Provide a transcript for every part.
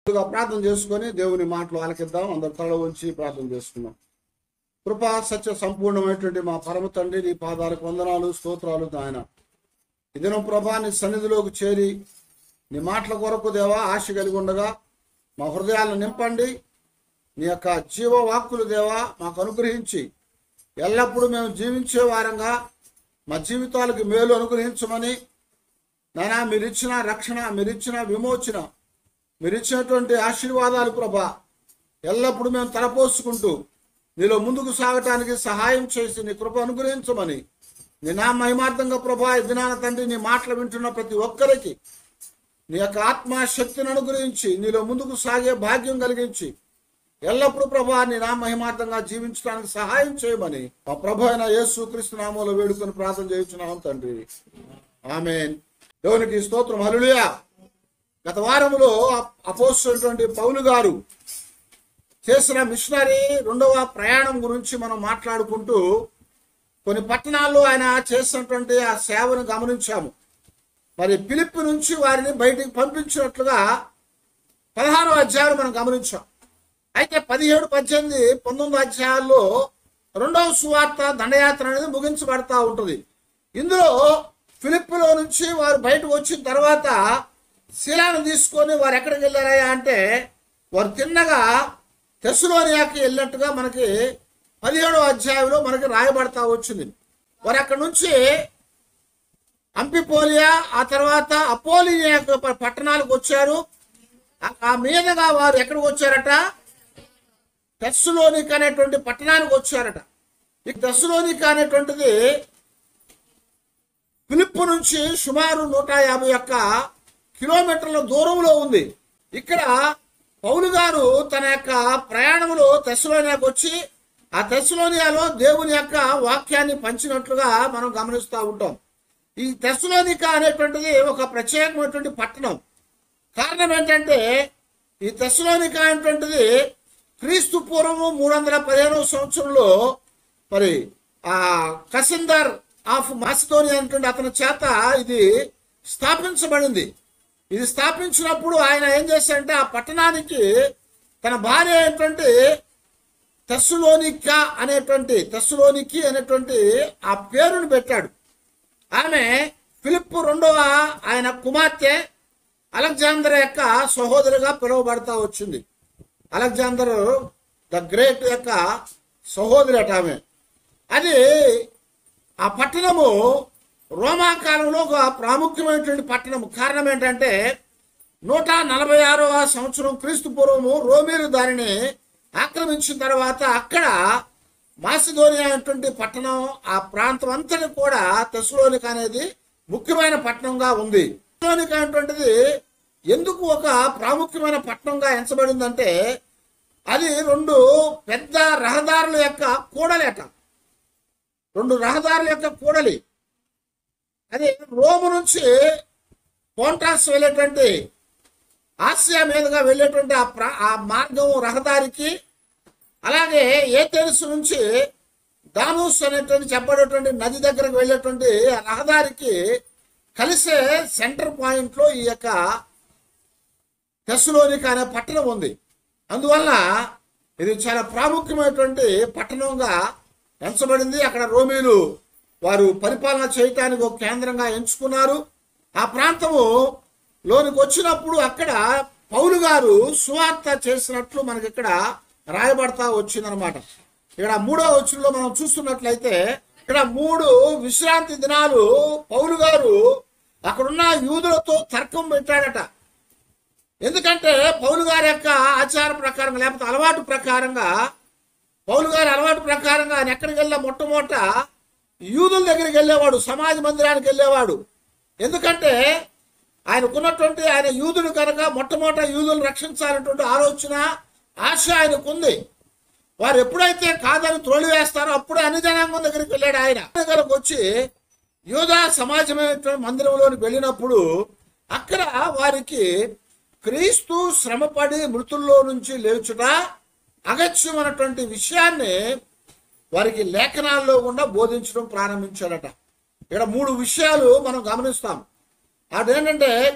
ముందుగా ప్రార్థన చేసుకొని దేవుని మాటలు ఆలకిద్దాం అందరు తల ఉంచి ప్రార్థన చేసుకుందాం కృపా సత్య సంపూర్ణమైనటువంటి మా పరమ తండ్రి నీ పాదాలకు వందనాలు స్తోత్రాలు నాయన ఈ దినం ప్రభా నీ సన్నిధిలోకి చేరి నీ మాటల కొరకు దేవా ఆశ కలిగి ఉండగా మా హృదయాలను నింపండి నీ యొక్క జీవవాక్కులు దేవా మాకు అనుగ్రహించి ఎల్లప్పుడూ మేము జీవించే వారంగా మా జీవితాలకు మేలు అనుగ్రహించమని నానా మీరిచ్చిన రక్షణ మీరిచ్చిన విమోచన మీరిచ్చినటువంటి ఆశీర్వాదాలు ప్రభా ఎల్లప్పుడూ మేము తలపోసుకుంటూ నీలో ముందుకు సాగటానికి సహాయం చేసి నీ కృప అనుగ్రహించమని నీ నా మహిమార్థంగా ప్రభా ఈ దినాన తండ్రి నీ మాటలు వింటున్న ప్రతి ఒక్కరికి నీ యొక్క ఆత్మ శక్తిని అనుగ్రహించి నీలో ముందుకు సాగే భాగ్యం కలిగించి ఎల్లప్పుడూ ప్రభా నీ నా మహిమార్థంగా జీవించడానికి సహాయం చేయమని మా ప్రభు అయిన యేసు క్రీస్తు నామంలో వేడుకొని ప్రార్థన చేయించున్నాం తండ్రి ఆమెన్ దేవునికి స్తోత్రం హలులుయా గత వారంలో అపోస్తున్నటువంటి పౌలు గారు చేసిన మిషనరీ రెండవ ప్రయాణం గురించి మనం మాట్లాడుకుంటూ కొన్ని పట్టణాల్లో ఆయన చేసినటువంటి ఆ సేవను గమనించాము మరి పిలిపి నుంచి వారిని బయటికి పంపించినట్లుగా పదహారో అధ్యాయాలు మనం గమనించాం అయితే పదిహేడు పద్దెనిమిది పంతొమ్మిది అధ్యాయాల్లో రెండవ సువార్త దండయాత్ర అనేది ముగించబడతా ఉంటుంది ఇందులో ఫిలిప్పులో నుంచి వారు బయటకు వచ్చిన తర్వాత శిలాను తీసుకొని వారు ఎక్కడికి వెళ్ళారయ్యా అంటే వారు తిన్నగా తెస్సులోనియాకి వెళ్ళినట్టుగా మనకి పదిహేడో అధ్యాయంలో మనకి రాయబడతా వచ్చింది వారు అక్కడ నుంచి అంపిపోలియా ఆ తర్వాత అపోలియా యొక్క పట్టణాలకు వచ్చారు ఆ- ఆ మీదుగా వారు ఎక్కడికి వచ్చారట తెస్సులోనిక్ అనేటువంటి పట్టణానికి వచ్చారట ఈ తెస్సులోనిక్ అనేటువంటిది ఫిలిప్పు నుంచి సుమారు నూట యాభై ఒక్క కిలోమీటర్ల దూరంలో ఉంది ఇక్కడ పౌలు గారు తన యొక్క ప్రయాణంలో తెస్సులోనియాకు వచ్చి ఆ తెస్సులోనియాలో దేవుని యొక్క వాక్యాన్ని పంచినట్లుగా మనం గమనిస్తూ ఉంటాం ఈ తెస్సులోనిక అనేటువంటిది ఒక ప్రత్యేకమైనటువంటి పట్టణం కారణం ఏంటంటే ఈ తెస్సులోనిక అనేటువంటిది క్రీస్తు పూర్వము మూడు వందల పదిహేనవ సంవత్సరంలో మరి ఆ కసిందర్ ఆఫ్ మాసిదోనియా అనేటువంటి అతని చేత ఇది స్థాపించబడింది ఇది స్థాపించినప్పుడు ఆయన ఏం చేశాడంటే ఆ పట్టణానికి తన భార్య అయినటువంటి తెస్సులోనిక అనేటువంటి తెస్సులోనికి అనేటువంటి ఆ పేరును పెట్టాడు ఆమె ఫిలిప్పు రెండవ ఆయన కుమార్తె అలెగ్జాండర్ యొక్క సహోదరిగా పిలువబడతా వచ్చింది అలెగ్జాండర్ ద గ్రేట్ యొక్క సహోదరి అట ఆమె అది ఆ పట్టణము రోమా కాలంలో ఒక ప్రాముఖ్యమైనటువంటి పట్టణము కారణం ఏంటంటే నూట నలభై ఆరవ సంవత్సరం క్రీస్తు పూర్వము రోమీలు దానిని ఆక్రమించిన తర్వాత అక్కడ మాసిదోనియా అనేటువంటి పట్టణం ఆ ప్రాంతం అంతటి కూడా తెస్లోనిక అనేది ముఖ్యమైన పట్టణంగా ఉంది తెస్లోనిక అనేటువంటిది ఎందుకు ఒక ప్రాముఖ్యమైన పట్టణంగా ఎంచబడిందంటే అది రెండు పెద్ద రహదారుల యొక్క కూడలేట రెండు రహదారుల యొక్క కూడలి అది రోము నుంచి పోంటాస్ వెళ్ళేటువంటి ఆసియా మీదుగా వెళ్ళేటువంటి ఆ ప్రా ఆ మార్గం రహదారికి అలాగే ఏథెన్స్ నుంచి దానూస్ అనేటువంటి చెప్పబడేటువంటి నది దగ్గరకు వెళ్ళేటువంటి ఆ రహదారికి కలిసే సెంటర్ పాయింట్ లో ఈ యొక్క తెస్సులోనిక అనే పట్టణం ఉంది అందువల్ల ఇది చాలా ప్రాముఖ్యమైనటువంటి పట్టణంగా ఎంచబడింది అక్కడ రోమీలు వారు పరిపాలన చేయటానికి ఒక కేంద్రంగా ఎంచుకున్నారు ఆ ప్రాంతము లోనికి వచ్చినప్పుడు అక్కడ పౌలు గారు సువార్త చేసినట్లు మనకి ఇక్కడ రాయబడతా వచ్చిందనమాట ఇక్కడ మూడో వచ్చులో మనం చూస్తున్నట్లయితే ఇక్కడ మూడు విశ్రాంతి దినాలు పౌలు గారు అక్కడున్న యూదులతో తర్కం పెట్టాడట ఎందుకంటే పౌలు గారి యొక్క ఆచార ప్రకారంగా లేకపోతే అలవాటు ప్రకారంగా పౌలు గారి అలవాటు ప్రకారంగా ఆయన ఎక్కడికి వెళ్ళా మొట్టమొదట యూదుల దగ్గరికి వెళ్ళేవాడు సమాజ మందిరానికి వెళ్ళేవాడు ఎందుకంటే ఆయనకున్నటువంటి ఆయన యూదుడు కనుక మొట్టమొదట యూదులు రక్షించాలనేటువంటి ఆలోచన ఆశ ఆయనకుంది వారు ఎప్పుడైతే కాదని త్రోలి వేస్తారో అప్పుడే అన్ని జనాంగం దగ్గరికి వెళ్ళాడు ఆయన దగ్గరకు వచ్చి యూదా సమాజమైనటువంటి మందిరంలోకి వెళ్ళినప్పుడు అక్కడ వారికి క్రీస్తు శ్రమపడి మృతుల్లో నుంచి లేచుట అగత్యమైనటువంటి విషయాన్ని వారికి లేఖనాల్లో కూడా బోధించడం ప్రారంభించాడట ఇక్కడ మూడు విషయాలు మనం గమనిస్తాం అదేంటంటే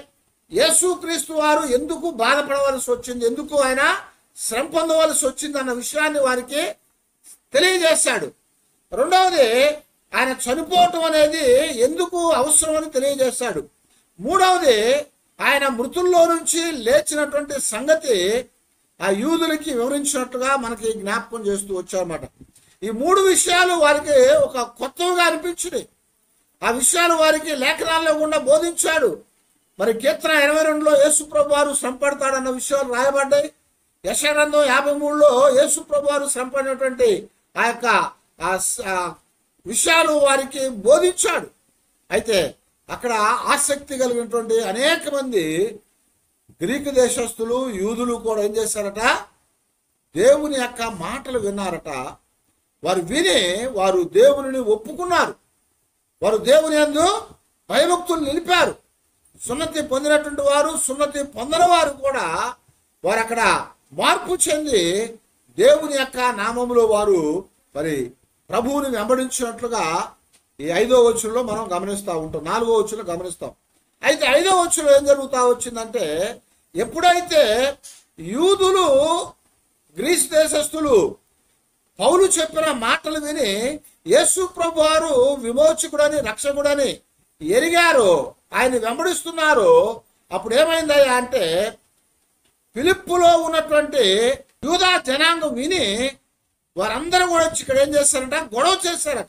యేసుక్రీస్తు వారు ఎందుకు బాధపడవలసి వచ్చింది ఎందుకు ఆయన శ్రమ పొందవలసి వచ్చింది అన్న విషయాన్ని వారికి తెలియజేశాడు రెండవది ఆయన చనిపోవటం అనేది ఎందుకు అవసరమని తెలియజేశాడు మూడవది ఆయన మృతుల్లో నుంచి లేచినటువంటి సంగతి ఆ యూదులకి వివరించినట్టుగా మనకి జ్ఞాపకం చేస్తూ వచ్చారన్నమాట ఈ మూడు విషయాలు వారికి ఒక కొత్తగా అనిపించినాయి ఆ విషయాలు వారికి లేఖనాల్లో గుండా బోధించాడు మరి కీర్తన ఇరవై రెండులో యేసుప్రభు వారు శ్రమపడతాడన్న విషయాలు రాయబడ్డాయి యశగ్రంథం యాభై మూడులో యేసుప్రభు వారు శ్రమపడినటువంటి ఆ యొక్క ఆ స- ఆ విషయాలు వారికి బోధించాడు అయితే అక్కడ ఆసక్తి కలిగినటువంటి అనేక మంది గ్రీకు దేశస్తులు యూదులు కూడా ఏం చేశారట దేవుని యొక్క మాటలు విన్నారట వారు విని వారు దేవునిని ఒప్పుకున్నారు వారు దేవుని యందు భయభక్తులు నిలిపారు సున్నతి పొందినటువంటి వారు సున్నతి పొందని వారు కూడా వారు అక్కడ మార్పు చెంది దేవుని యొక్క నామములో వారు మరి ప్రభువుని వెంబడించినట్లుగా ఈ ఐదో వచ్చులో మనం గమనిస్తూ ఉంటాం నాలుగో వచ్చులో గమనిస్తాం అయితే ఐదో వచ్చులో ఏం జరుగుతా వచ్చిందంటే ఎప్పుడైతే యూదులు గ్రీస్ దేశస్థులు పౌలు చెప్పిన మాటలు విని యేసు ప్రభు వారు విమోచకుడని రక్షకుడని ఎరిగారు ఆయన వెంబడిస్తున్నారు అప్పుడు ఏమైందయ్యా అంటే ఫిలిప్పులో ఉన్నటువంటి యూదా జనాంగం విని వారందరూ కూడా వచ్చి ఇక్కడ ఏం చేస్తారంట గొడవ చేశారట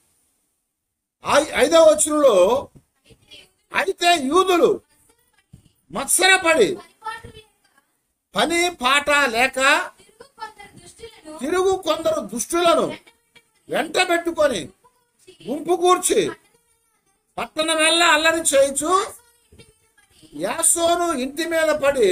ఐ- ఐదవ వచనంలో అయితే యూదులు మత్సరపడి పరిపాటు లేక పని పాట లేక తిరుగు కొందరు దుష్టులను తిరుగు కొందరు దుష్టులను వెంట పెట్టుకొని గుంపు కూర్చి పట్టణం వెళ్ళ అల్లరి చేయించు యాసోను ఇంటి మీద పడి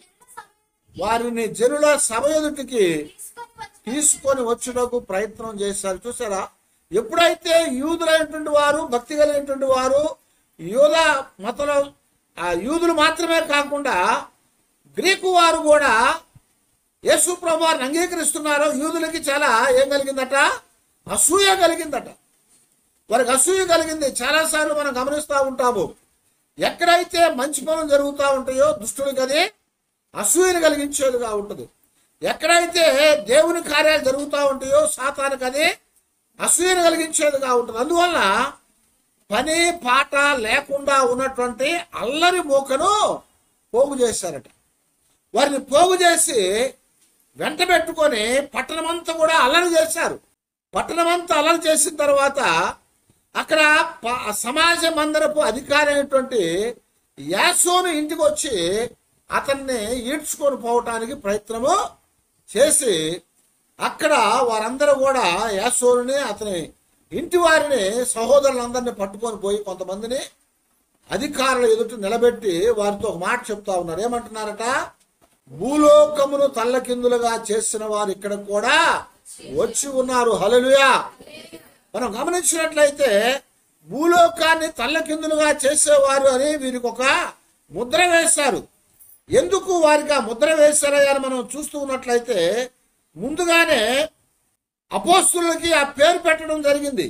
వారిని జనుల సభ ఎదుటికి తీసుకొని వచ్చుటకు ప్రయత్నం చేశారు చూసారా ఎప్పుడైతే యూదులైనటువంటి వారు భక్తి కలిగినటువంటి వారు యూద మతంలో ఆ యూదులు మాత్రమే కాకుండా గ్రీకు వారు కూడా యేసు ప్రభు వారిని అంగీకరిస్తున్నారో యూదులకి చాలా ఏం కలిగిందట అసూయ కలిగిందట వారికి అసూయ కలిగింది చాలాసార్లు మనం గమనిస్తూ ఉంటాము ఎక్కడైతే మంచి పనులు జరుగుతూ ఉంటాయో దుష్టుడికి అది అసూయను కలిగించేదిగా ఉంటుంది ఎక్కడైతే దేవుని కార్యాలు జరుగుతూ ఉంటాయో సాతానికి అది అసూయను కలిగించేదిగా ఉంటుంది అందువల్ల పని పాట లేకుండా ఉన్నటువంటి అల్లరి మూకను పోగు చేశారట వారిని పోగు చేసి వెంట పెట్టుకొని పట్టణమంతా కూడా అల్లరి చేశారు పట్టణమంతా అల్లరి చేసిన తర్వాత అక్కడ ప- సమాజ మందరపు అధికారి అయినటువంటి యాసోను ఇంటికి వచ్చి అతన్ని ఈడ్చుకొని పోవటానికి ప్రయత్నము చేసి అక్కడ వారందరూ కూడా యాసోనుని అతని ఇంటి వారిని సహోదరులందరినీ పట్టుకొని పోయి కొంతమందిని అధికారుల ఎదుట నిలబెట్టి వారితో ఒక మాట చెప్తా ఉన్నారు ఏమంటున్నారట భూలోకమును తల్లకిందులుగా చేసిన వారు ఇక్కడ కూడా వచ్చి ఉన్నారు హల్లెలూయా మనం గమనించినట్లయితే భూలోకాన్ని తల్లకిందులుగా చేసేవారు అని వీరికి ఒక ముద్ర వేశారు ఎందుకు వారికి ఆ ముద్ర వేశారయ్యా అని మనం చూస్తూ ఉన్నట్లయితే ముందుగానే అపోస్తులకి ఆ పేరు పెట్టడం జరిగింది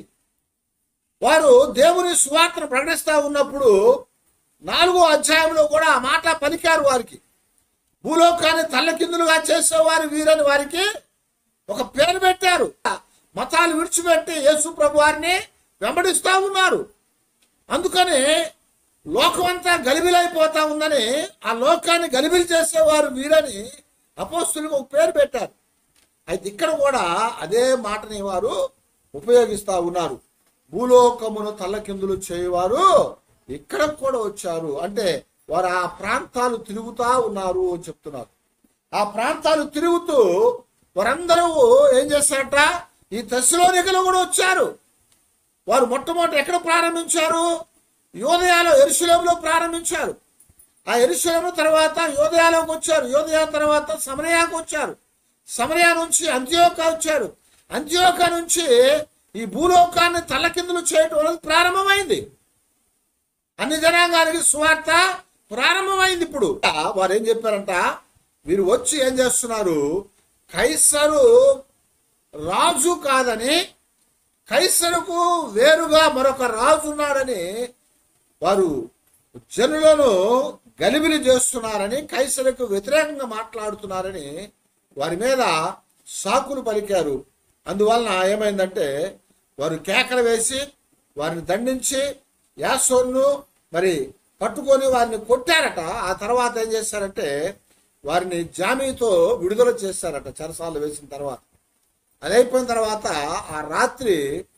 వారు దేవుని సువార్తను ప్రకటిస్తా ఉన్నప్పుడు నాలుగో అధ్యాయంలో కూడా ఆ మాట పలికారు వారికి భూలోకాన్ని తల్లకిందులుగా చేసేవారు వీరని వారికి ఒక పేరు పెట్టారు మతాలు విడిచిపెట్టి యేసు ప్రభు వారిని వెంబడిస్తా ఉన్నారు అందుకని లోకమంతా గలిబిలైపోతా ఉందని ఆ లోకాన్ని గలిబిలి చేసేవారు వీరని అపోస్తులకు ఒక పేరు పెట్టారు అయితే ఇక్కడ కూడా అదే మాటని వారు ఉపయోగిస్తా ఉన్నారు భూలోకమును తల్లకిందులు చేయవారు ఇక్కడ కూడా వచ్చారు అంటే వారు ఆ ప్రాంతాలు తిరుగుతా ఉన్నారు అని చెప్తున్నారు ఆ ప్రాంతాలు తిరుగుతూ వారందరూ ఏం చేశారట ఈ దశలోనికలు కూడా వచ్చారు వారు మొట్టమొదటి ఎక్కడ ప్రారంభించారు యోదయాలో ఎరుశలేంలో ప్రారంభించారు ఆ ఎరుశలేము తర్వాత యోదయాలోకి వచ్చారు యోదయ తర్వాత సమరయాకు వచ్చారు సమరయా నుంచి అంత్యోక వచ్చారు అంత్యోక నుంచి ఈ భూలోకాన్ని తల్లకిందులు చేయటం అనేది ప్రారంభమైంది అన్ని జనాంగానికి సువార్త ప్రారంభమైంది ఇప్పుడు వారు ఏం చెప్పారంట వీరు వచ్చి ఏం చేస్తున్నారు కైసరు రాజు కాదని కైసరుకు వేరుగా మరొక రాజు ఉన్నాడని వారు జనులను గలిబిలి చేస్తున్నారని కైసరకు వ్యతిరేకంగా మాట్లాడుతున్నారని వారి మీద సాకులు పలికారు అందువలన ఏమైందంటే వారు కేకలు వేసి వారిని దండించి యాసోన్ను మరి పట్టుకొని వారిని కొట్టారట ఆ తర్వాత ఏం చేశారంటే వారిని జామీతో విడుదల చేశారట చెరసాలు వేసిన తర్వాత అది అయిపోయిన తర్వాత ఆ రాత్రి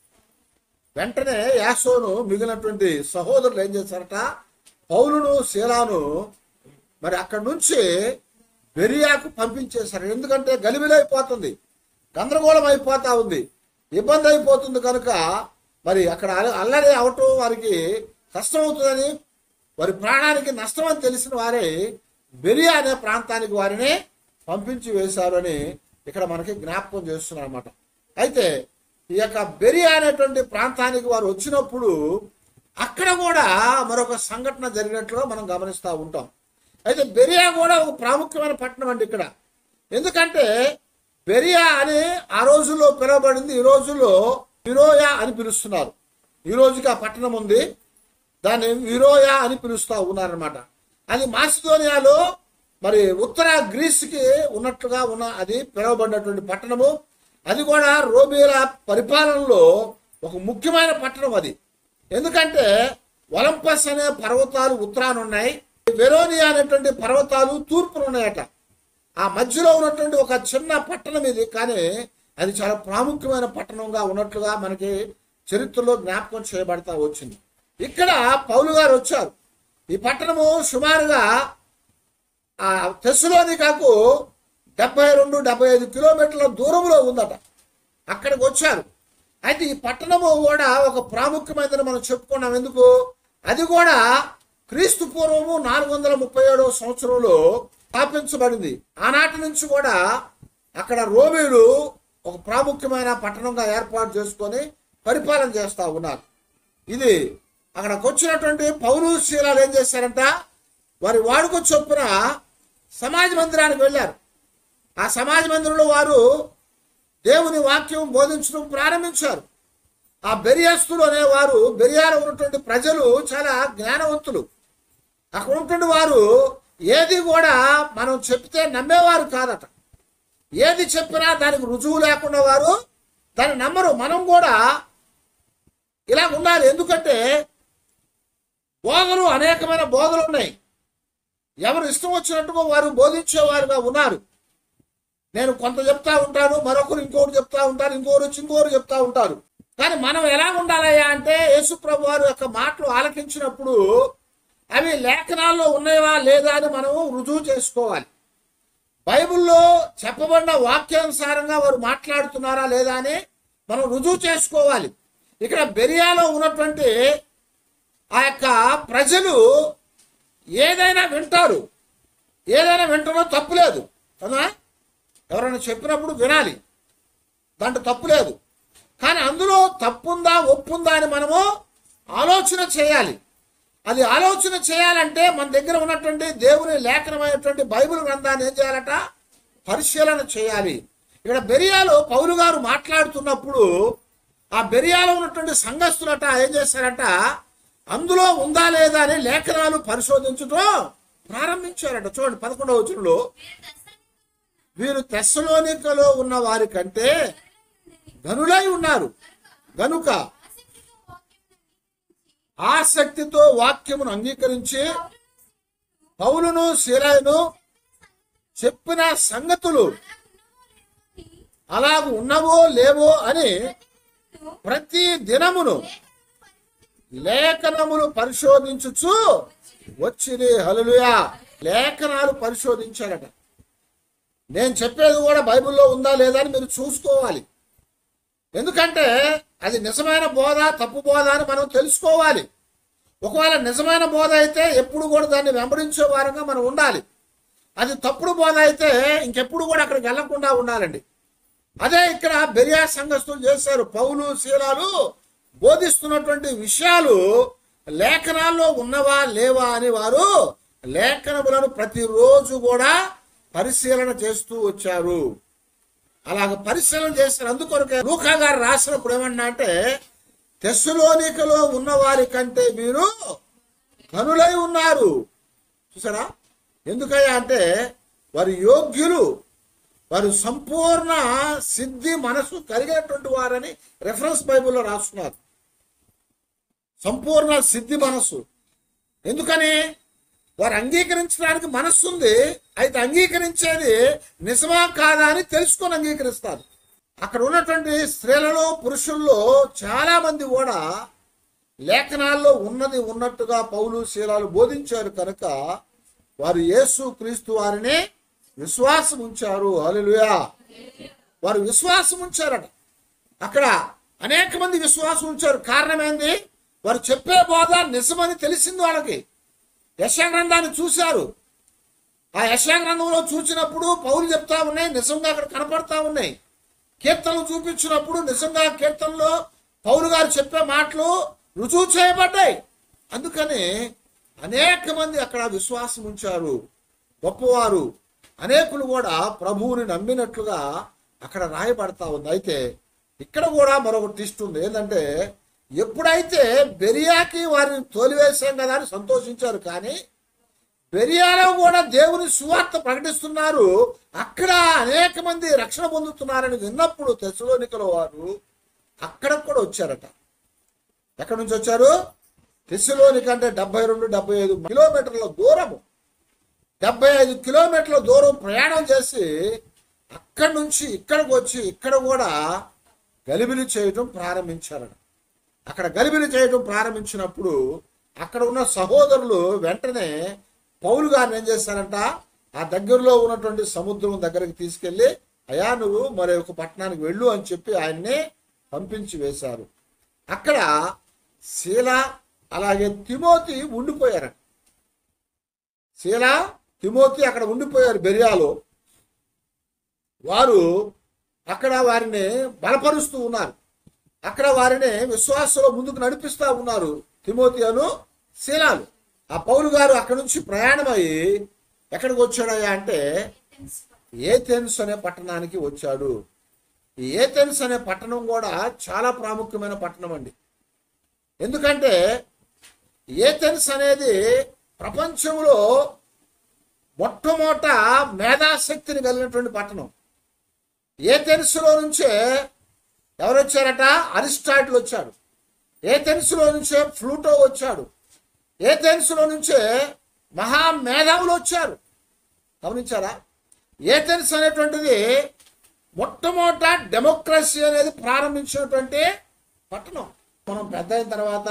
వెంటనే యాసోను మిగిలినటువంటి సహోదరులు ఏం చేశారట పౌలును శీలాను మరి అక్కడి నుంచి బెరియాకు పంపించేశారు ఎందుకంటే గలిబిలైపోతుంది గందరగోళం అయిపోతా ఉంది ఇబ్బంది అయిపోతుంది కనుక మరి అక్కడ అల- అల్లరి అవటం వారికి కష్టం అవుతుందని వారి ప్రాణానికి నష్టం అని తెలిసిన వారే బెరియా అనే ప్రాంతానికి వారిని పంపించి వేశారు అని ఇక్కడ మనకి జ్ఞాపకం చేస్తున్నారు అనమాట అయితే ఈ యొక్క బెరియా అనేటువంటి ప్రాంతానికి వారు వచ్చినప్పుడు అక్కడ కూడా మరొక సంఘటన జరిగినట్లుగా మనం గమనిస్తూ ఉంటాం అయితే బెరియా కూడా ఒక ప్రాముఖ్యమైన పట్టణం అండి ఇక్కడ ఎందుకంటే బెరియా అని ఆ రోజుల్లో పిలువబడింది ఈ రోజుల్లో విరోయా అని పిలుస్తున్నారు ఈ రోజుకి ఆ పట్టణం ఉంది దాన్ని విరోయా అని పిలుస్తూ ఉన్నారనమాట అది మాసిదోనియాలో మరి ఉత్తర గ్రీస్కి ఉన్నట్లుగా ఉన్న అది పిలువబడినటువంటి పట్టణము అది కూడా రోమిల పరిపాలనలో ఒక ముఖ్యమైన పట్టణం అది ఎందుకంటే ఒలంపస్ అనే పర్వతాలు ఉత్తరాన ఉన్నాయి వెరోనియా అనేటువంటి పర్వతాలు తూర్పున ఉన్నాయట ఆ మధ్యలో ఉన్నటువంటి ఒక చిన్న పట్టణం ఇది కానీ అది చాలా ప్రాముఖ్యమైన పట్టణంగా ఉన్నట్లుగా మనకి చరిత్రలో జ్ఞాపకం చేయబడతా వచ్చింది ఇక్కడ పౌలు గారు వచ్చారు ఈ పట్టణము సుమారుగా ఆ తెస్సులోనికాకు డెబ్బై రెండు డెబ్బై ఐదు కిలోమీటర్ల దూరంలో ఉందట అక్కడికి వచ్చారు అయితే ఈ పట్టణము కూడా ఒక ప్రాముఖ్యమైనదని మనం చెప్పుకున్నాం ఎందుకు అది కూడా క్రీస్తు పూర్వము నాలుగు వందల ముప్పై ఏడవ సంవత్సరంలో స్థాపించబడింది ఆనాటి నుంచి కూడా అక్కడ రోమేలు ఒక ప్రాముఖ్యమైన పట్టణంగా ఏర్పాటు చేసుకొని పరిపాలన చేస్తా ఉన్నారు ఇది అక్కడికి వచ్చినటువంటి పౌరు శీలాలు ఏం చేశారంట వారి వాడుక చొప్పున సమాజ మందిరానికి వెళ్ళారు ఆ సమాజ మందిరంలో వారు దేవుని వాక్యం బోధించడం ప్రారంభించారు ఆ బెరియస్తులు అనేవారు బెరియాలో ఉన్నటువంటి ప్రజలు చాలా జ్ఞానవంతులు అక్కడ ఉన్నటువంటి వారు ఏది కూడా మనం చెప్తే నమ్మేవారు కాదట ఏది చెప్పినా దానికి రుజువు లేకుండా వారు దాన్ని నమ్మరు మనం కూడా ఇలా ఉండాలి ఎందుకంటే బోధలు అనేకమైన బోధలు ఉన్నాయి ఎవరు ఇష్టం వచ్చినట్టుగా వారు బోధించేవారుగా ఉన్నారు నేను కొంత చెప్తా ఉంటాను మరొకరు ఇంకొకరు చెప్తా ఉంటారు ఇంకొకరు వచ్చి ఇంకొకరు చెప్తా ఉంటారు కానీ మనం ఎలా ఉండాలయ్యా అంటే యేసుప్రభు వారి యొక్క మాటలు ఆలకించినప్పుడు అవి లేఖనాల్లో ఉన్నాయా లేదా అని మనం రుజువు చేసుకోవాలి బైబిల్లో చెప్పబడిన వాక్యానుసారంగా వారు మాట్లాడుతున్నారా లేదా అని మనం రుజువు చేసుకోవాలి ఇక్కడ బెరియాలో ఉన్నటువంటి ఆ యొక్క ప్రజలు ఏదైనా వింటారు ఏదైనా వింటలో తప్పు లేదు కదా ఎవరైనా చెప్పినప్పుడు వినాలి దాంట్లో తప్పు లేదు కానీ అందులో తప్పుందా ఒప్పుందా అని మనము ఆలోచన చేయాలి అది ఆలోచన చేయాలంటే మన దగ్గర ఉన్నటువంటి దేవుని లేఖనమైనటువంటి బైబిల్ గ్రంథాన్ని ఏం చేయాలట పరిశీలన చేయాలి ఇక్కడ బెరియాలో పౌలు గారు మాట్లాడుతున్నప్పుడు ఆ బెరియాలో ఉన్నటువంటి సంఘస్థులట ఏం చేశారట అందులో ఉందా లేదా అని లేఖనాలు పరిశోధించడం ప్రారంభించారట చూడండి పదకొండవ వచనంలో వీరు తెస్సలోనికలో ఉన్న వారి కంటే ధనులై ఉన్నారు గనుక ఆసక్తితో వాక్యమును అంగీకరించి పౌలును శిలాయును చెప్పిన సంగతులు అలాగ ఉన్నవో లేవో అని ప్రతి దినమును లేఖనములు పరిశోధించుచు వచ్చిరి హలులుయా లేఖనాలు పరిశోధించారట నేను చెప్పేది కూడా బైబిల్లో ఉందా లేదా అని మీరు చూసుకోవాలి ఎందుకంటే అది నిజమైన బోధ తప్పు బోధ అని మనం తెలుసుకోవాలి ఒకవేళ నిజమైన బోధ అయితే ఎప్పుడు కూడా దాన్ని వెంబడించే వారంగా మనం ఉండాలి అది తప్పుడు బోధ అయితే ఇంకెప్పుడు కూడా అక్కడికి వెళ్లకుండా ఉండాలండి అదే ఇక్కడ బెరియా సంఘస్థులు చేశారు పౌలు శీలాలు బోధిస్తున్నటువంటి విషయాలు లేఖనాల్లో ఉన్నవా లేవా అని వారు లేఖనములను ప్రతిరోజు కూడా పరిశీలన చేస్తూ వచ్చారు అలాగ పరిశీలన చేస్తారు అందుకొరకే లూకా గారు రాసినప్పుడు ఏమన్నా అంటే తెస్సులోనికలో ఉన్నవారి కంటే మీరు కనులై ఉన్నారు చూసారా ఎందుకయ్యా అంటే వారి యోగ్యులు వారు సంపూర్ణ సిద్ధి మనసు కలిగినటువంటి వారని రెఫరెన్స్ బైబిల్లో రాస్తున్నారు సంపూర్ణ సిద్ధి మనస్సు ఎందుకని వారు అంగీకరించడానికి మనస్సు ఉంది అయితే అంగీకరించేది నిజమా కాదా అని తెలుసుకొని అంగీకరిస్తారు అక్కడ ఉన్నటువంటి స్త్రీలలో పురుషుల్లో చాలా మంది కూడా లేఖనాల్లో ఉన్నది ఉన్నట్టుగా పౌలు శీలాలు బోధించారు కనుక వారు యేసు క్రీస్తు వారిని విశ్వాసం ఉంచారు హల్లెలూయా వారు విశ్వాసం ఉంచారట అక్కడ అనేక మంది విశ్వాసం ఉంచారు కారణం ఏంది వారు చెప్పే బోధ నిజమని తెలిసింది వాళ్ళకి యశాగ్రంథాన్ని చూశారు ఆ యశాగ్రంథంలో చూసినప్పుడు పౌలు చెప్తా ఉన్నాయి నిజంగా అక్కడ కనపడతా ఉన్నాయి కీర్తనలు చూపించినప్పుడు నిజంగా కీర్తనలో పౌలు గారు చెప్పే మాటలు రుజువు చేయబడ్డాయి అందుకని అనేక మంది అక్కడ విశ్వాసం ఉంచారు గొప్పవారు అనేకులు కూడా ప్రభువుని నమ్మినట్లుగా అక్కడ రాయబడతా ఉంది అయితే ఇక్కడ కూడా మరొక ట్విస్ట్ ఉంది ఏంటంటే ఎప్పుడైతే బెరియాకి వారిని తోలివేశాం కదా అని సంతోషించారు కానీ బెరియాలో కూడా దేవుని సువార్త ప్రకటిస్తున్నారు అక్కడ అనేక మంది రక్షణ పొందుతున్నారని విన్నప్పుడు తెసలోనికల వారు అక్కడ కూడా వచ్చారట ఎక్కడి నుంచి వచ్చారు తెసలోనిక అంటే డెబ్బై రెండు డెబ్బై ఐదు కిలోమీటర్ల దూరము డెబ్బై ఐదు కిలోమీటర్ల దూరం ప్రయాణం చేసి అక్కడి నుంచి ఇక్కడికి వచ్చి ఇక్కడ కూడా గలిబిలి చేయటం ప్రారంభించారట అక్కడ గలిబిలి చేయటం ప్రారంభించినప్పుడు అక్కడ ఉన్న సహోదరులు వెంటనే పౌలు గారిని ఏం చేశారంట ఆ దగ్గరలో ఉన్నటువంటి సముద్రం దగ్గరికి తీసుకెళ్లి అయా నువ్వు మరి ఒక పట్టణానికి వెళ్ళు అని చెప్పి ఆయన్ని పంపించి వేశారు అక్కడ శీల అలాగే తిమోతి ఉండిపోయారట శీల తిమోతి అక్కడ ఉండిపోయారు బెరియాలో వారు అక్కడ వారిని బలపరుస్తూ ఉన్నారు అక్కడ వారిని విశ్వాసంలో ముందుకు నడిపిస్తా ఉన్నారు తిమోతి అను శీలాలు ఆ పౌలు గారు అక్కడ నుంచి ప్రయాణమై ఎక్కడికి వచ్చాడయ్యా అంటే ఏథెన్స్ అనే పట్టణానికి వచ్చాడు ఈ ఏథెన్స్ అనే పట్టణం కూడా చాలా ప్రాముఖ్యమైన పట్టణం అండి ఎందుకంటే ఏథెన్స్ అనేది ప్రపంచంలో మొట్టమొదట మేధాశక్తిని కలిగినటువంటి పట్టణం ఏథెన్స్లో నుంచే ఎవరు వచ్చారట అరిస్టాటిల్ వచ్చాడు ఏథెన్స్లో నుంచే ఫ్లూటో వచ్చాడు ఏథెన్స్లో నుంచే మహా మేధావులు వచ్చారు గమనించారా ఏథెన్స్ అనేటువంటిది మొట్టమొదట డెమోక్రసీ అనేది ప్రారంభించినటువంటి పట్టణం మనం పెద్ద అయిన తర్వాత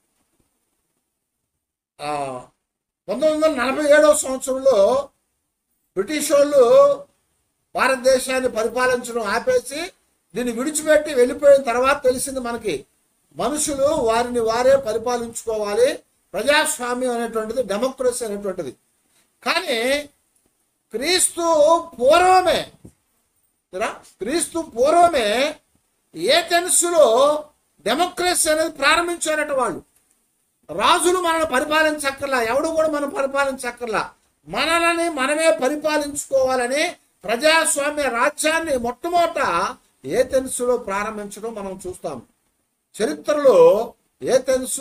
ఆ, పంతొమ్మిది వందల నలభై ఏడవ సంవత్సరంలో బ్రిటిష్ వాళ్ళు భారతదేశాన్ని పరిపాలించడం ఆపేసి దీన్ని విడిచిపెట్టి వెళ్ళిపోయిన తర్వాత తెలిసింది మనకి మనుషులు వారిని వారే పరిపాలించుకోవాలి ప్రజాస్వామ్యం అనేటువంటిది డెమోక్రసీ అనేటువంటిది కానీ క్రీస్తు పూర్వమే కదా? క్రీస్తు పూర్వమే ఏథెన్స్లో డెమోక్రసీ అనేది ప్రారంభించారట వాళ్ళు రాజులు మనల్ని పరిపాలించక్కర్లా ఎవడు కూడా మనం పరిపాలించక్కర్లా మనల్ని మనమే పరిపాలించుకోవాలని ప్రజాస్వామ్య రాజ్యాన్ని మొట్టమొదట ఏథెన్స్లో ప్రారంభించడం మనం చూస్తాం చరిత్రలో ఏథెన్స్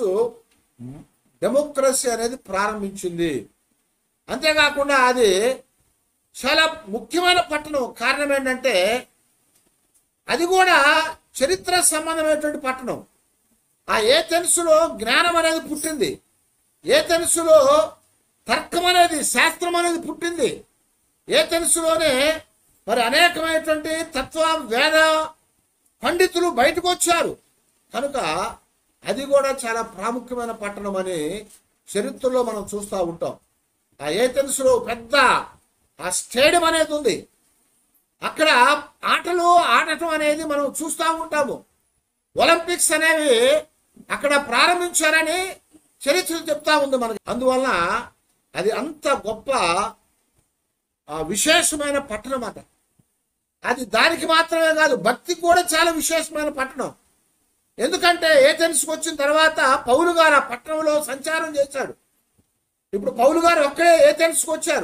డెమోక్రసీ అనేది ప్రారంభించింది అంతేకాకుండా అది చాలా ముఖ్యమైన పట్టణం కారణం ఏంటంటే అది కూడా చరిత్ర సంబంధమైనటువంటి పట్టణం ఆ ఏథెన్స్లో జ్ఞానం అనేది పుట్టింది ఏథెన్స్లో తర్కం అనేది శాస్త్రం అనేది పుట్టింది ఏథెన్స్లోనే మరి అనేకమైనటువంటి తత్వ వేద పండితులు బయటకు వచ్చారు కనుక అది కూడా చాలా ప్రాముఖ్యమైన పట్టణం అని చరిత్రలో మనం చూస్తూ ఉంటాం ఆ ఏథెన్స్లో పెద్ద ఆ స్టేడియం అనేది ఉంది అక్కడ ఆటలు ఆడటం అనేది మనం చూస్తూ ఉంటాము ఒలింపిక్స్ అనేవి అక్కడ ప్రారంభించారని చరిత్ర చెప్తా ఉంది మనకి అందువల్ల అది అంత గొప్ప ఆ, విశేషమైన పట్టణం అట అది దానికి మాత్రమే కాదు భక్తికి కూడా చాలా విశేషమైన పట్టణం ఎందుకంటే ఏథెన్స్కి వచ్చిన తర్వాత పౌలు గారు ఆ పట్టణంలో సంచారం చేశాడు ఇప్పుడు పౌలు గారు ఒక్కడే ఏథెన్స్కి వచ్చారు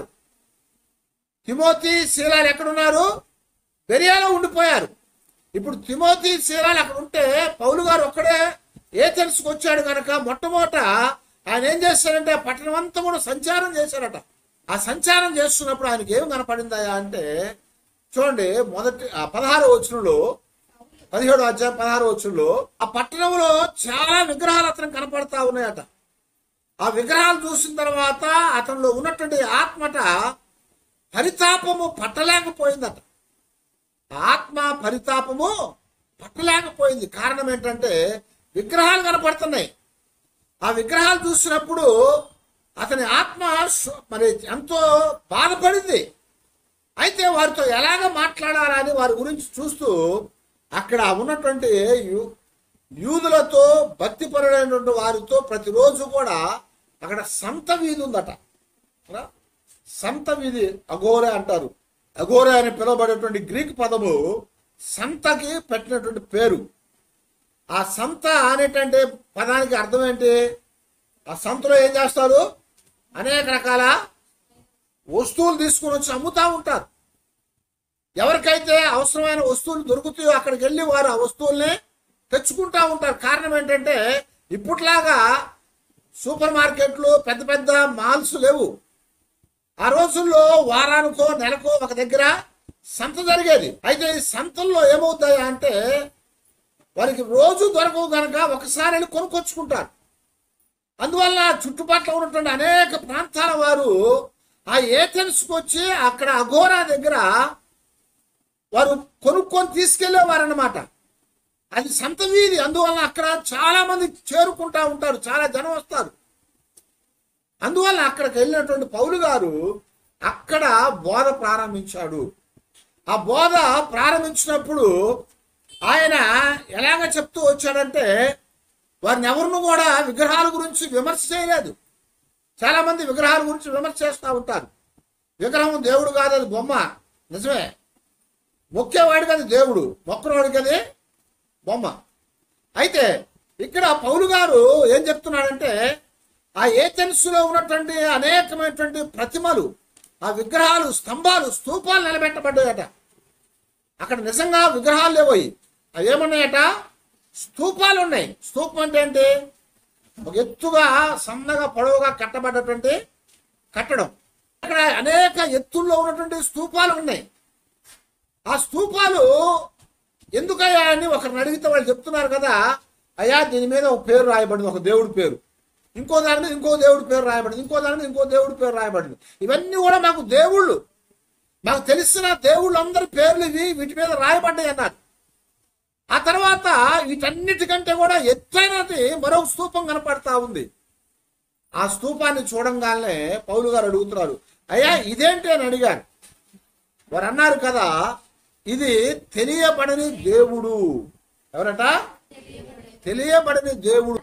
తిమోతి శీలాలు ఎక్కడున్నారు బెరియాలో ఉండిపోయారు ఇప్పుడు తిమోతి శీలాలు అక్కడ ఉంటే పౌలు గారు ఒక్కడే ఏథెన్స్కి వచ్చాడు కనుక మొట్టమొదట ఆయన ఏం చేశారంటే ఆ పట్టణం అంతా కూడా సంచారం చేశారట ఆ సంచారం చేస్తున్నప్పుడు ఆయనకి ఏం కనపడిందయా అంటే చూడండి మొదటి ఆ పదహారో వచనంలో పదిహేడు అధ్యాయం పదహారు వచ్చుల్లో ఆ పట్టణంలో చాలా విగ్రహాలు అతను కనపడతా ఉన్నాయట ఆ విగ్రహాలు చూసిన తర్వాత అతనిలో ఉన్నటువంటి ఆత్మట పరితాపము పట్టలేకపోయిందట ఆత్మ పరితాపము పట్టలేకపోయింది కారణం ఏంటంటే విగ్రహాలు కనపడుతున్నాయి ఆ విగ్రహాలు చూసినప్పుడు అతని ఆత్మ శు- మరి ఎంతో బాధపడింది అయితే వారితో ఎలాగ మాట్లాడాలని వారి గురించి చూస్తూ అక్కడ ఉన్నటువంటి యూ- యూదులతో భక్తిపరుడైనటువంటి వారితో ప్రతిరోజు కూడా అక్కడ సంత వీధి ఉందట కదా? సంత వీధి అఘోరే అంటారు అఘోరే అని పిలువబడేటువంటి గ్రీక్ పదము సంతకి పెట్టినటువంటి పేరు ఆ సంత అనేటంటే పదానికి అర్థం ఏంటి ఆ సంతలో ఏం చేస్తారు అనేక రకాల వస్తువులు తీసుకుని వచ్చి అమ్ముతా ఉంటారు ఎవరికైతే అవసరమైన వస్తువులు దొరుకుతాయో అక్కడికి వెళ్ళి వారు ఆ వస్తువుల్ని తెచ్చుకుంటా ఉంటారు కారణం ఏంటంటే ఇప్పట్లాగా సూపర్ మార్కెట్లు పెద్ద పెద్ద మాల్స్ లేవు ఆ రోజుల్లో వారానికో నెలకో ఒక దగ్గర సంత జరిగేది అయితే ఈ సంతల్లో ఏమవుతాయి అంటే వారికి రోజు దొరకవు కనుక ఒకసారి వెళ్ళి కొనుక్కొచ్చుకుంటారు అందువల్ల చుట్టుపక్కల ఉన్నటువంటి అనేక ప్రాంతాల వారు ఆ ఏథెన్స్కి వచ్చి అక్కడ అఘోరా దగ్గర వారు కొనుక్కొని తీసుకెళ్లేవారన్నమాట అది సంత వీధి అందువల్ల అక్కడ చాలా మంది చేరుకుంటా ఉంటారు చాలా జనం వస్తారు అందువల్ల అక్కడికి వెళ్ళినటువంటి పౌలు గారు అక్కడ బోధ ప్రారంభించాడు ఆ బోధ ప్రారంభించినప్పుడు ఆయన ఎలాగ చెప్తూ వచ్చాడంటే వారిని ఎవరిని కూడా విగ్రహాల గురించి విమర్శ చేయలేదు చాలా మంది విగ్రహాల గురించి విమర్శ చేస్తూ ఉంటారు విగ్రహం దేవుడు కాదు అది బొమ్మ నిజమే మొక్కేవాడికి అది దేవుడు మొక్కనవాడికి అది బొమ్మ అయితే ఇక్కడ పౌలు గారు ఏం చెప్తున్నాడంటే ఆ ఏథెన్స్లో ఉన్నటువంటి అనేకమైనటువంటి ప్రతిమలు ఆ విగ్రహాలు స్తంభాలు స్తూపాలు నిలబెట్టబడ్డాయట అక్కడ నిజంగా విగ్రహాలు లేవయి అవి ఏమున్నాయట స్తూపాలు ఉన్నాయి స్తూపం అంటే ఏంటి ఒక ఎత్తుగా సన్నగా పొడవుగా కట్టబడ్డటువంటి కట్టడం అక్కడ అనేక ఎత్తుల్లో ఉన్నటువంటి స్తూపాలు ఉన్నాయి ఆ స్తూపాలు ఎందుకయ్యా అని ఒకరిని అడిగితే వాళ్ళు చెప్తున్నారు కదా అయ్యా దీని మీద ఒక పేరు రాయబడింది ఒక దేవుడి పేరు ఇంకో దాని మీద ఇంకో దేవుడి పేరు రాయబడింది ఇంకో దాని మీద ఇంకో దేవుడి పేరు రాయబడింది ఇవన్నీ కూడా మాకు దేవుళ్ళు మాకు తెలిసిన దేవుళ్ళు అందరి పేర్లు ఇవి వీటి మీద రాయబడ్డాయి అన్నారు ఆ తర్వాత వీటన్నిటికంటే కూడా ఎత్తైనది మరొక స్తూపం కనపడతా ఉంది ఆ స్తూపాన్ని చూడంగానే పౌలు గారు అడుగుతున్నారు అయ్యా ఇదేంటి అని అడిగారు వారు అన్నారు కదా ఇది తెలియబడని దేవుడు ఎవరట తెలియబడని దేవుడు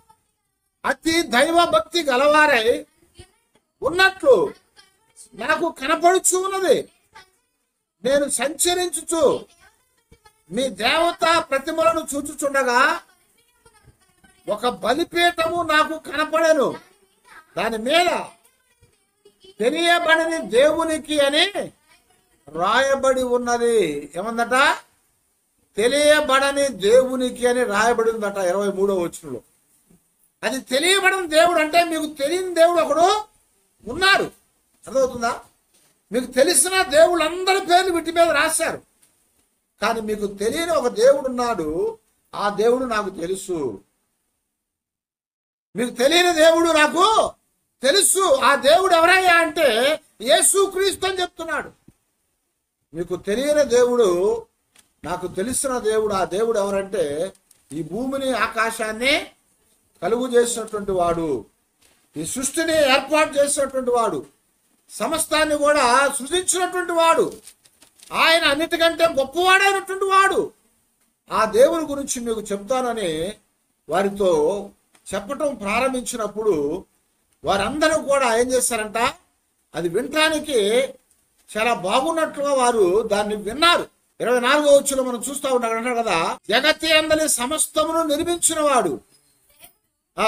అతి దైవ భక్తి గలవారై ఉన్నట్లు నాకు కనపడుచు ఉన్నది నేను సంచరించుచు మీ దేవత ప్రతిమలను చూచుచుండగా ఒక బలిపీఠము నాకు కనపడెను దాని మీద తెలియబడని దేవునికి అని రాయబడి ఉన్నది ఏమందట తెలియబడని దేవునికి అని రాయబడి ఉందట ఇరవై మూడో వచనంలో అది తెలియబడని దేవుడు అంటే మీకు తెలియని దేవుడు ఒకడు ఉన్నారు అర్థమవుతుందా మీకు తెలిసిన దేవుళ్ళందరి పేర్లు వీటి మీద రాశారు కానీ మీకు తెలియని ఒక దేవుడు ఉన్నాడు ఆ దేవుడు నాకు తెలుసు మీకు తెలియని దేవుడు నాకు తెలుసు ఆ దేవుడు ఎవరయ్యా అంటే యేసు క్రీస్తు అని చెప్తున్నాడు మీకు తెలియని దేవుడు నాకు తెలిసిన దేవుడు ఆ దేవుడు ఎవరంటే ఈ భూమిని ఆకాశాన్ని కలుగు చేసినటువంటి వాడు ఈ సృష్టిని ఏర్పాటు చేసినటువంటి వాడు సమస్తాన్ని కూడా సృజించినటువంటి వాడు ఆయన అన్నిటికంటే గొప్పవాడైనటువంటి వాడు ఆ దేవుని గురించి మీకు చెప్తానని వారితో చెప్పటం ప్రారంభించినప్పుడు వారందరూ కూడా ఏం చేశారంట అది వినటానికి చాలా బాగున్నట్లుగా వారు దాన్ని విన్నారు ఇరవై నాలుగో వచ్చులో మనం చూస్తా ఉన్నాం అంటారు కదా జగతి అందరి సమస్తమును నిర్మించిన వాడు ఆ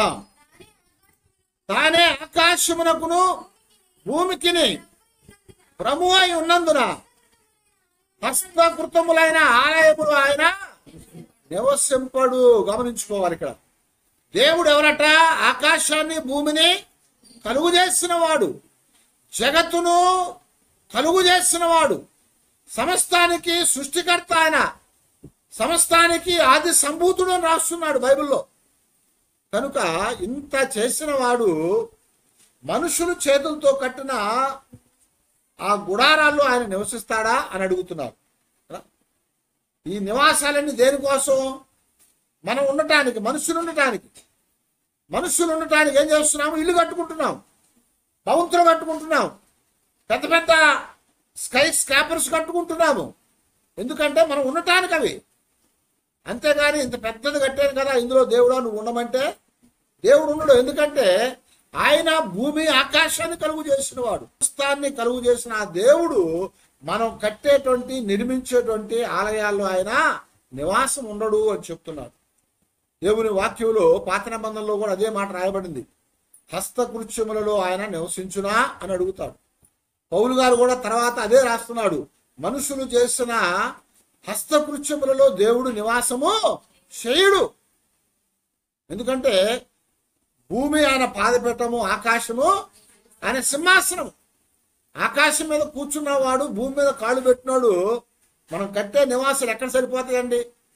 తానే ఆకాశమునకును భూమికిని ప్రభు అయి ఉన్నందున హస్తకృతములైన ఆలయములు ఆయన నివసింపడు గమనించుకోవాలి ఇక్కడ దేవుడు ఎవరట ఆకాశాన్ని భూమిని కలుగు చేసిన వాడు జగత్తును కలుగు చేసిన వాడు సమస్తానికి సృష్టికర్త ఆయన సమస్తానికి ఆది సంభూతుడు అని రాస్తున్నాడు బైబిల్లో కనుక ఇంత చేసిన వాడు మనుషులు చేతులతో కట్టిన ఆ గుడారాల్లో ఆయన నివసిస్తాడా అని అడుగుతున్నారు కదా? ఈ నివాసాలన్నీ దేనికోసం మనం ఉండటానికి మనుషులు ఉండటానికి మనుషులు ఉండటానికి ఏం చేస్తున్నాము ఇల్లు కట్టుకుంటున్నాం భవంతులు కట్టుకుంటున్నాం పెద్ద పెద్ద స్కై స్కాపర్స్ కట్టుకుంటున్నాము ఎందుకంటే మనం ఉండటానికి అవి అంతేగాని ఇంత పెద్దది కట్టాను కదా ఇందులో దేవుడా నువ్వు ఉండమంటే దేవుడు ఉండడు ఎందుకంటే ఆయన భూమి ఆకాశాన్ని కలుగు చేసిన వాడు సమస్తాన్ని కలుగు చేసిన ఆ దేవుడు మనం కట్టేటువంటి నిర్మించేటువంటి ఆలయాల్లో ఆయన నివాసం ఉండడు అని చెప్తున్నాడు దేవుని వాక్యంలో పాత నిబంధనలో కూడా అదే మాట రాయబడింది హస్తకృత్యములలో ఆయన నివసించునా అని అడుగుతాడు పౌలు గారు కూడా తర్వాత అదే రాస్తున్నాడు మనుషులు చేసిన హస్తకృత్యములలో దేవుడు నివాసము చేయుడు ఎందుకంటే భూమి ఆయన పాదపీఠము ఆకాశము ఆయన సింహాసనం ఆకాశం మీద కూర్చున్నవాడు భూమి మీద కాళ్ళు పెట్టినాడు మనం కట్టే నివాసాలు ఎక్కడ సరిపోతాయండి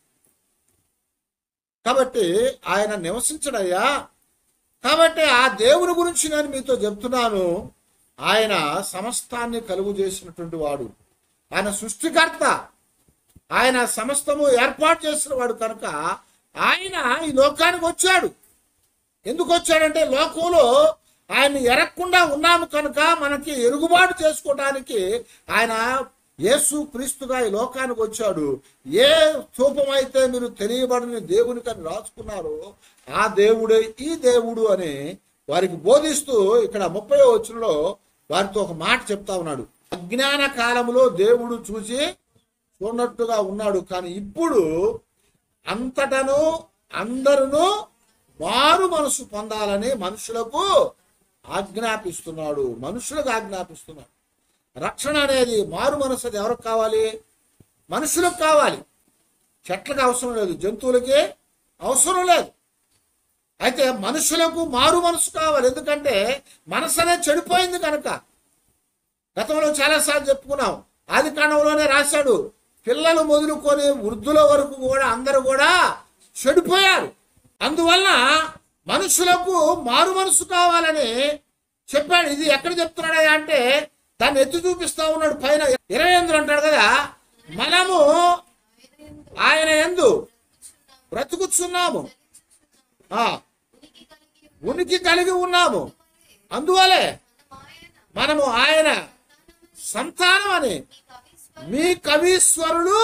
కాబట్టి ఆయన నివసించడయ్యా కాబట్టి ఆ దేవుని గురించి నేను మీతో చెప్తున్నాను ఆయన సమస్తాన్ని కలుగు చేసినటువంటి వాడు ఆయన సృష్టికర్త ఆయన సమస్తము ఏర్పాటు చేసిన వాడు కనుక ఆయన ఈ లోకానికి వచ్చాడు ఎందుకు వచ్చాడంటే లోకంలో ఆయన ఎరగకుండా ఉన్నాము కనుక మనకి ఎరుగుబాటు చేసుకోవడానికి ఆయన యేసు క్రీస్తుగా ఈ లోకానికి వచ్చాడు ఏ స్థూపమైతే మీరు తెలియబడిన దేవునికి అని రాసుకున్నారో ఆ దేవుడే ఈ దేవుడు అని వారికి బోధిస్తూ ఇక్కడ ముప్పై వచనంలో వారితో ఒక మాట చెప్తా ఉన్నాడు అజ్ఞాన కాలంలో దేవుడు చూసి చూడనట్టుగా ఉన్నాడు కానీ ఇప్పుడు అంతటను అందరును మారు మనసు పొందాలని మనుషులకు ఆజ్ఞాపిస్తున్నాడు మనుషులకు ఆజ్ఞాపిస్తున్నాడు రక్షణ అనేది మారు మనసు అది ఎవరికి కావాలి మనుషులకు కావాలి చెట్లకు అవసరం లేదు జంతువులకి అవసరం లేదు అయితే మనుషులకు మారు మనసు కావాలి ఎందుకంటే మనసు అనేది చెడిపోయింది కనుక గతంలో చాలాసార్లు చెప్పుకున్నాం ఆది కాండంలోనే రాశాడు పిల్లలు మొదలుకొని వృద్ధుల వరకు కూడా అందరూ కూడా చెడిపోయారు అందువల్ల మనుషులకు మారు మనసు కావాలని చెప్పాడు ఇది ఎక్కడ చెప్తున్నాడా అంటే దాన్ని ఎత్తి చూపిస్తా ఉన్నాడు పైన ఇరవై ఎనిమిది అంటాడు కదా మనము ఆయన ఎందు బ్రతుకుతున్నాము ఆ ఉనికి కలిగి ఉన్నాము అందువలే మనము ఆయన సంతానం అని మీ కవీశ్వరుడు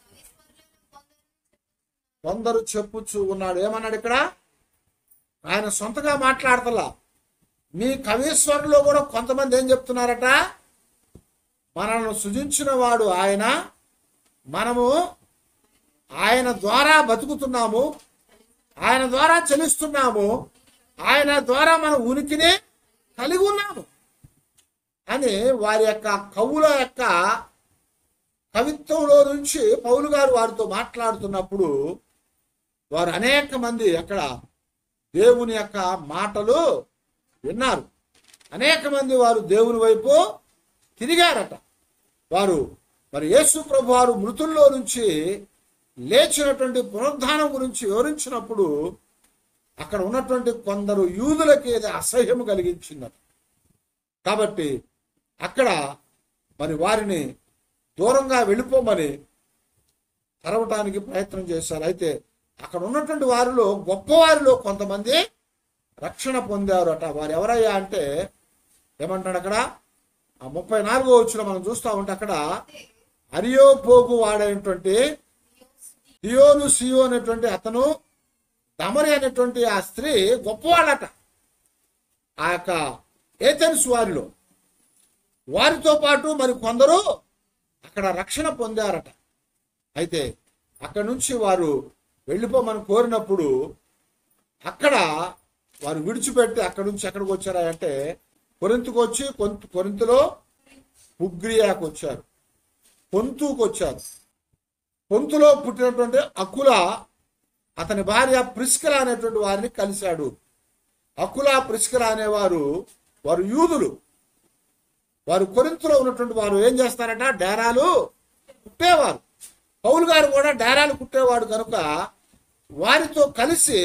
కొందరు చెప్పుచూ ఉన్నాడు ఏమన్నాడు ఇక్కడ ఆయన సొంతగా మాట్లాడతలా మీ కవీశ్వరులో కూడా కొంతమంది ఏం చెప్తున్నారట మనల్ని సృజించిన వాడు ఆయన మనము ఆయన ద్వారా బతుకుతున్నాము ఆయన ద్వారా చలిస్తున్నాము ఆయన ద్వారా మన ఉనికిని కలిగి ఉన్నాము అని వారి యొక్క కవుల యొక్క కవిత్వంలో నుంచి పౌలు గారు వారితో మాట్లాడుతున్నప్పుడు వారు అనేక మంది అక్కడ దేవుని యొక్క మాటలు విన్నారు అనేక మంది వారు దేవుని వైపు తిరిగారట వారు మరి యేసు ప్రభు వారు మృతుల్లో నుంచి లేచినటువంటి పునరుద్ధానం గురించి వివరించినప్పుడు అక్కడ ఉన్నటువంటి కొందరు యూదులకి ఇది అసహ్యం కలిగించిందట కాబట్టి అక్కడ మరి వారిని దూరంగా వెళ్ళిపోమని తరవటానికి ప్రయత్నం చేశారు అయితే అక్కడ ఉన్నటువంటి వారిలో గొప్పవారిలో కొంతమంది రక్షణ పొందారు అట వారు ఎవరయ్యా అంటే ఏమంటాడు అక్కడ ఆ ముప్పై నాలుగో వచ్చిన మనం చూస్తా ఉంటే అక్కడ అరియోపోగు వాడైనటువంటి దియోను సియో అనేటువంటి అతను దమరి అనేటువంటి ఆ స్త్రీ గొప్పవాళ్ళట ఆ యొక్క ఏథెన్స్ వారిలో వారితో పాటు మరి కొందరు అక్కడ రక్షణ పొందారట అయితే అక్కడ నుంచి వారు వెళ్ళిపోమని కోరినప్పుడు అక్కడ వారు విడిచిపెట్టి అక్కడి నుంచి ఎక్కడికి వచ్చారా అంటే కొరింతకు వచ్చి కొంత కొరింతలో పుగ్రియాకు వచ్చారు పొంతుకు వచ్చారు పొంతులో పుట్టినటువంటి అకుల అతని భార్య ప్రిస్కల అనేటువంటి వారిని కలిశాడు అకుల ప్రిస్కల అనేవారు వారు యూదులు వారు కొరింతలో ఉన్నటువంటి వారు ఏం చేస్తారట డేరాలు కుట్టేవారు పౌలు గారు కూడా డేరాలు కుట్టేవాడు కనుక వారితో కలిసి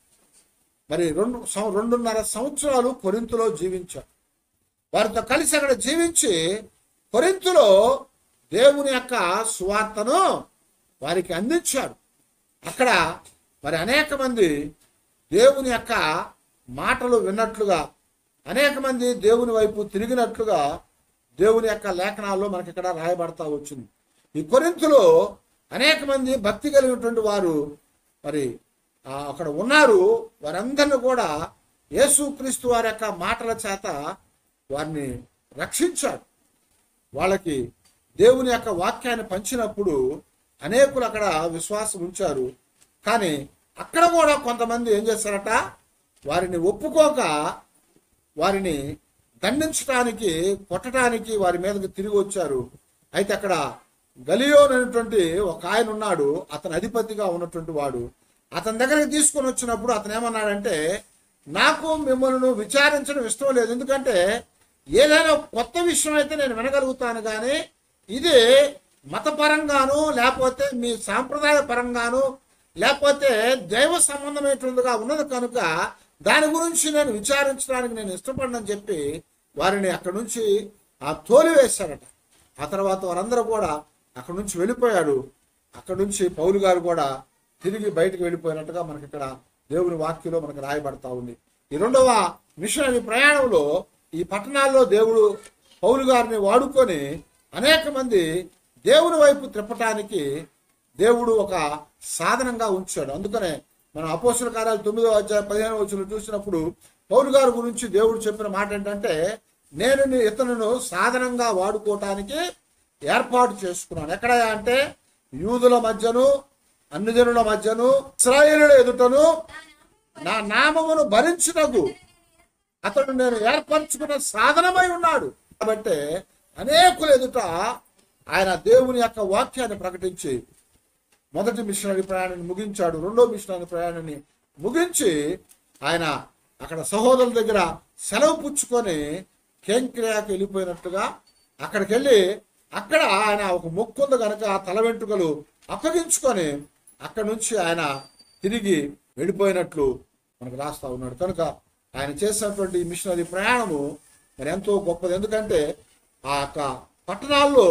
మరి రెండు సం- రెండున్నర సంవత్సరాలు కొరింతలో జీవించాడు వారితో కలిసి అక్కడ జీవించి కొరింతులో దేవుని యొక్క సువార్తను వారికి అందించాడు అక్కడ మరి అనేక మంది దేవుని యొక్క మాటలు విన్నట్లుగా అనేక మంది దేవుని వైపు తిరిగినట్లుగా దేవుని యొక్క లేఖనాల్లో మనకి ఇక్కడ రాయబడతా వచ్చింది ఈ కొరింతులో అనేక మంది భక్తి కలిగినటువంటి వారు మరి ఆ, అక్కడ ఉన్నారు వారందరిని కూడా యేసుక్రీస్తు వారి యొక్క మాటల చేత వారిని రక్షించాడు వాళ్ళకి దేవుని యొక్క వాక్యాన్ని పంచినప్పుడు అనేకులు అక్కడ విశ్వాసం ఉంచారు కానీ అక్కడ కూడా కొంతమంది ఏం చేస్తారట వారిని ఒప్పుకోక వారిని దండించడానికి కొట్టడానికి వారి మీదకి తిరిగి వచ్చారు అయితే అక్కడ గలియోన్ అనేటువంటి ఒక ఆయన ఉన్నాడు అతని అధిపతిగా ఉన్నటువంటి వాడు అతని దగ్గరికి తీసుకొని వచ్చినప్పుడు అతను ఏమన్నాడంటే నాకు మిమ్మల్ని విచారించడం ఇష్టం లేదు ఎందుకంటే ఏదైనా కొత్త విషయం అయితే నేను వినగలుగుతాను కానీ ఇది మతపరంగాను లేకపోతే మీ సాంప్రదాయ పరంగాను లేకపోతే దైవ సంబంధమైనటువంటిగా ఉన్నది కనుక దాని గురించి నేను విచారించడానికి నేను ఇష్టపడనని చెప్పి వారిని అక్కడి నుంచి ఆ తోలి వేశారట ఆ తర్వాత వారందరూ కూడా అక్కడి నుంచి వెళ్ళిపోయాడు అక్కడి నుంచి పౌలు గారు కూడా తిరిగి బయటకు వెళ్ళిపోయినట్టుగా మనకి ఇక్కడ దేవుని వాక్యంలో మనకు రాయబడతా ఉంది ఈ రెండవ మిషనరీ ప్రయాణంలో ఈ పట్టణాల్లో దేవుడు పౌలు గారిని వాడుకొని అనేక మంది దేవుని వైపు త్రిప్పటానికి దేవుడు ఒక సాధనంగా ఉంచాడు అందుకనే మన అపోసల కార్యాలు తొమ్మిదో అధ్యాయం పదిహేను వచ్చిన చూసినప్పుడు పౌలు గారి గురించి దేవుడు చెప్పిన మాట ఏంటంటే నేను నీ ఇతనును సాధనంగా వాడుకోవటానికి ఏర్పాటు చేసుకున్నాను ఎక్కడ అంటే యూదుల మధ్యను అన్ని జనుల మధ్యను ఇస్రాయేలుల ఎదుటను నా నామమును భరించుటకు అతడు నేను ఏర్పరచుకున్న సాధనమై ఉన్నాడు కాబట్టి అనేకుల ఎదుట ఆయన దేవుని యొక్క వాక్యాన్ని ప్రకటించి మొదటి మిషనరీ ప్రయాణాన్ని ముగించాడు రెండో మిషనరీ ప్రయాణాన్ని ముగించి ఆయన అక్కడ సహోదరుల దగ్గర సెలవు పుచ్చుకొని కేంక్రియాకి వెళ్ళిపోయినట్టుగా అక్కడికి వెళ్ళి అక్కడ ఆయన ఒక మొక్కుంది కనుక ఆ తల వెంట్రుకలు అప్పగించుకొని అక్కడి నుంచి ఆయన తిరిగి వెళ్ళిపోయినట్లు మనకు రాస్తా ఉన్నాడు కనుక ఆయన చేసినటువంటి ఈ మిషనరీ ప్రయాణము మరి ఎంతో గొప్పది ఎందుకంటే ఆ యొక్క పట్టణాల్లో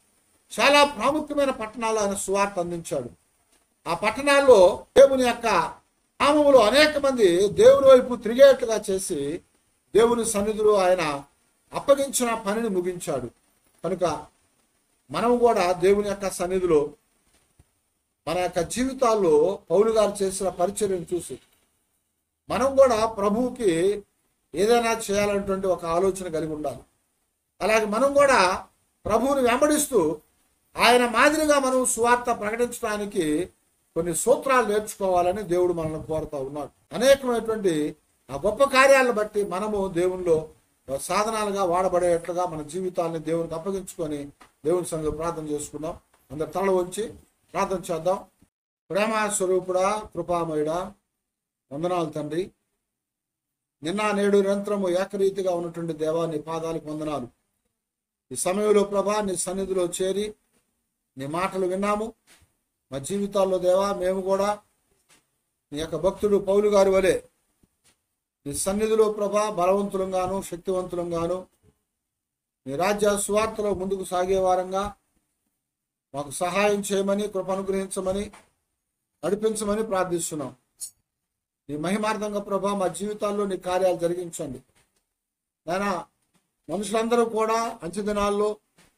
చాలా ప్రాముఖ్యమైన పట్టణాలు ఆయన సువార్త అందించాడు ఆ పట్టణాల్లో దేవుని యొక్క నామములో అనేక మంది దేవుని వైపు తిరిగేట్టుగా చేసి దేవుని సన్నిధిలో ఆయన అప్పగించిన పనిని ముగించాడు కనుక మనం కూడా దేవుని యొక్క సన్నిధిలో మన యొక్క జీవితాల్లో పౌలు గారు చేసిన పరిచర్యను చూసి మనం కూడా ప్రభువుకి ఏదైనా చేయాలనేటువంటి ఒక ఆలోచన కలిగి ఉండాలి అలాగే మనం కూడా ప్రభువుని వెంబడిస్తూ ఆయన మాదిరిగా మనం సువార్త ప్రకటించడానికి కొన్ని సూత్రాలు నేర్చుకోవాలని దేవుడు మనల్ని కోరుతా ఉన్నాడు అనేకమైనటువంటి ఆ గొప్ప కార్యాలను బట్టి మనము దేవునిలో సాధనాలుగా వాడబడేట్లుగా మన జీవితాన్ని దేవునికి అప్పగించుకొని దేవుని సంగతి ప్రార్థన చేసుకుందాం అందరు తల వంచి ప్రార్థన చేద్దాం ప్రేమ స్వరూపుడా కృపామయుడా వందనాలు తండ్రి నిన్న నేడు నిరంతరము ఏకరీతిగా ఉన్నటువంటి దేవా నీ పాదాలకు వందనాలు ఈ సమయంలో ప్రభా నీ సన్నిధిలో చేరి నీ మాటలు విన్నాము మా జీవితాల్లో దేవా మేము కూడా నీ యొక్క భక్తుడు పౌలు గారి వలె నీ సన్నిధిలో ప్రభా బలవంతులంగాను శక్తివంతులంగాను నీ రాజ్య సువార్తలో ముందుకు సాగే వారంగా మాకు సహాయం చేయమని కృప అనుగ్రహించమని నడిపించమని ప్రార్థిస్తున్నాం నీ మహిమార్థంగా ప్రభా మా జీవితాల్లో నీ కార్యాలు జరిగించండి నాయన మనుషులందరూ కూడా అంచె దినాల్లో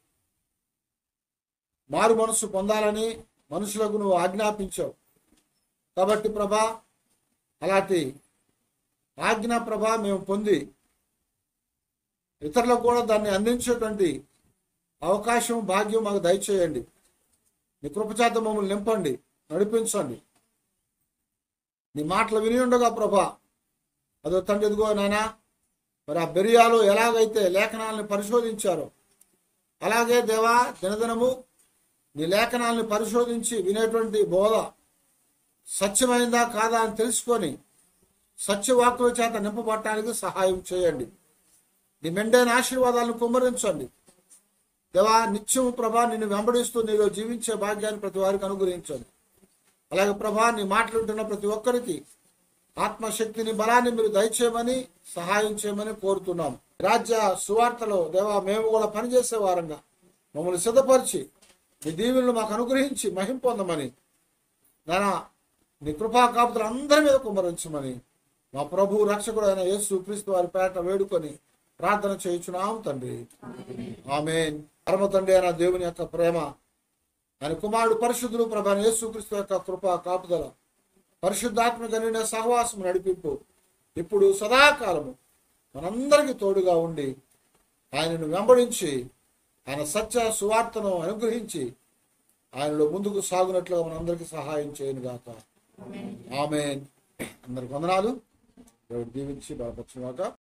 మారు మనసు పొందాలని మనుషులకు నువ్వు ఆజ్ఞాపించావు కాబట్టి ప్రభా అలాంటి ఆజ్ఞా ప్రభా మేము పొంది ఇతరులకు కూడా దాన్ని అందించేటువంటి అవకాశం భాగ్యం మాకు దయచేయండి నీ కృపచేత మమ్మల్ని నింపండి నడిపించండి నీ మాటలు విని ఉండగా ప్రభా అదో తండ్రి ఎదుగో నాయనా మరి ఆ బెరియాలో ఎలాగైతే లేఖనాలను పరిశోధించారో అలాగే దేవా దినదినము నీ లేఖనాలను పరిశోధించి వినేటువంటి బోధ సత్యమైందా కాదా అని తెలుసుకొని సత్యవాక్కుల చేత నింపబట్టడానికి సహాయం చేయండి నీ మెండైన ఆశీర్వాదాలను కుమ్మరించండి దేవా నిత్యము ప్రభా నిన్ను వెంబడిస్తూ నీలో జీవించే భాగ్యాన్ని ప్రతి వారికి అనుగ్రహించండి అలాగే ప్రభా నీ మాట్లాడుతున్న ప్రతి ఒక్కరికి ఆత్మశక్తిని బలాన్ని మీరు దయచేయమని సహాయం చేయమని కోరుతున్నాం రాజ్య సువార్తలో దేవా మేము కూడా పనిచేసే వారంగా మమ్మల్ని సిద్ధపరిచి నీ దీవులను మాకు అనుగ్రహించి మహిం పొందమని నానా నీ కృపా కాపుతులు అందరి మీద కుమ్మరించమని మా ప్రభు రక్షకుడు అయిన యేసు క్రీస్తు వారి పేట వేడుకొని ప్రార్థన చేయుచున్నాం తండ్రి ఆమెన్ పరమ తండ్రి అయిన దేవుని యొక్క ప్రేమ ఆయన కుమారుడు పరిశుద్ధులు ప్రభా యేసుక్రీస్తు యొక్క కృప కాపుదల పరిశుద్ధాత్మ కలిగిన సహవాసం నడిపింపు ఇప్పుడు సదాకాలము మనందరికీ తోడుగా ఉండి ఆయనను వెంబడించి ఆయన సత్య సువార్తను అనుగ్రహించి ఆయనలో ముందుకు సాగునట్లుగా మనందరికీ సహాయం చేయను గాక ఆమెన్ అందరికి వందనాలు దేవుడు దీవించి బలపరచుగాక